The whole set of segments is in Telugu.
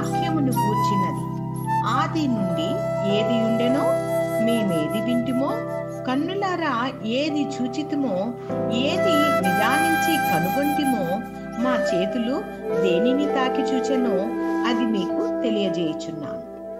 వాక్యమును కూర్చినది ఆది నుండి ఏది ఉండెనో మేమేది వింటిమో కన్నులారా ఏది చూచితిమో ఏది నిదానించి కనుగొంటిమో మా చేతులు దేనిని తాకి చూచెనో అది మీకు తెలియజేయుచున్నాను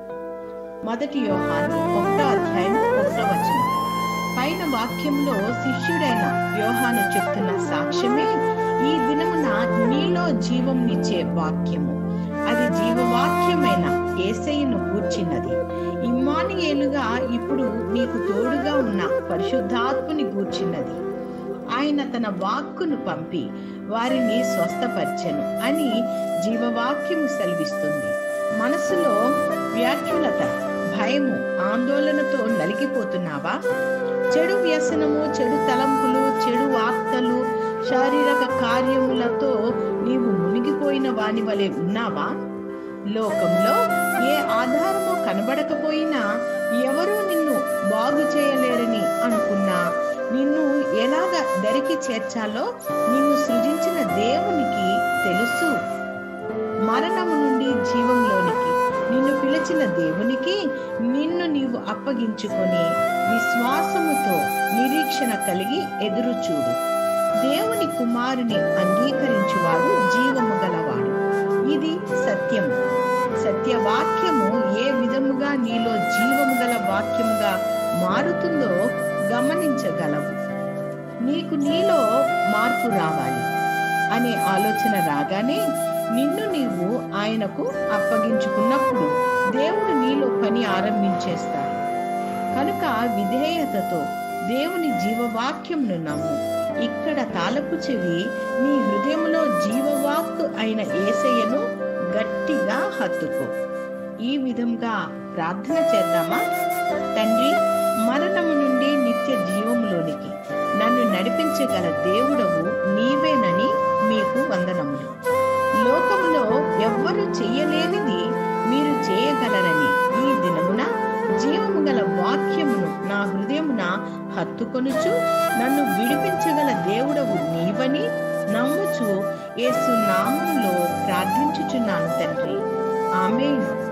మొదటి యోహాను ఒకటో అధ్యాయం ఒకటో వచనం పైన వాక్యంలో శిష్యుడైన యోహాను చెప్తున్న సాక్ష్యమే ఈ దినమున నీలో జీవంనిచ్చే వాక్యము అది జీవవాక్యమైన ఏసయ్యను గూర్చినది ఇమ్మానియేలుగా ఇప్పుడు నీకు తోడుగా ఉన్న పరిశుద్ధాత్ముని గూర్చినది ఆయన తన వాక్కును పంపి వారిని స్వస్థపరిచెను అని జీవవాక్యము సెలవిస్తుంది మనసులో వ్యాఖ్యులత భయము ఆందోళనతో నలిగిపోతున్నావా చెడు వ్యసనము చెడు తలంపులు చెడు వార్తలు శారీరక కార్యములతో నీవు మునిగిపోయిన వాని వలె ఉన్నావా లోకంలో ఏ ఆధారము కనబడకపోయినా ఎవరూ నిన్ను బాగు చేయలేరని అనుకున్నా నిన్ను ఎలాగ దరికి చేర్చాలో నిన్ను సృజించిన దేవునికి తెలుసు మరణము నుండి జీవంలోనికి నిన్ను పిలిచిన దేవునికి నిన్ను నీవు అప్పగించుకొని విశ్వాసముతో నిరీక్షణ కలిగి ఎదురు చూడు దేవుని కుమారుని అంగీకరించువాడు జీవము గలవాడు ఇది సత్యము సత్యవాక్యము ఏ విధముగా నీలో జీవము గల వాక్యముగా మారుతుందో గమనించగలవు నీకు నీలో మార్పు రావాలి అనే ఆలోచన రాగానే నిన్ను నీవు ఆయనకు అప్పగించుకున్నప్పుడు దేవుడు నీలో పని ఆరంభించేస్తాడు కనుక విధేయతతో దేవుని జీవవాక్యంను నమ్ము ఇక్కడ తాలపు చెవి నీ హృదయంలో జీవవాక్కు అయిన ఏసయ్యను గట్టిగా హత్తుకో ఈ విధంగా ప్రార్థన చేద్దామా తండ్రి మరణము నుండి నిత్య జీవములోనికి నన్ను నడిపించగల దేవుడవు నీవేనని మీకు వందనములు లోకములో ఎవ్వరు చెయ్యలేనిది మీరు చేయగలరని ఈ దినమున జీవము గల వాక్యమును నా హృదయమున హత్తుకొనుచు నన్ను విడిపించగల దేవుడవు నీవని నమ్ముచు యేసు నామంలో ప్రార్థించుచున్నాను తండ్రి ఆమెన్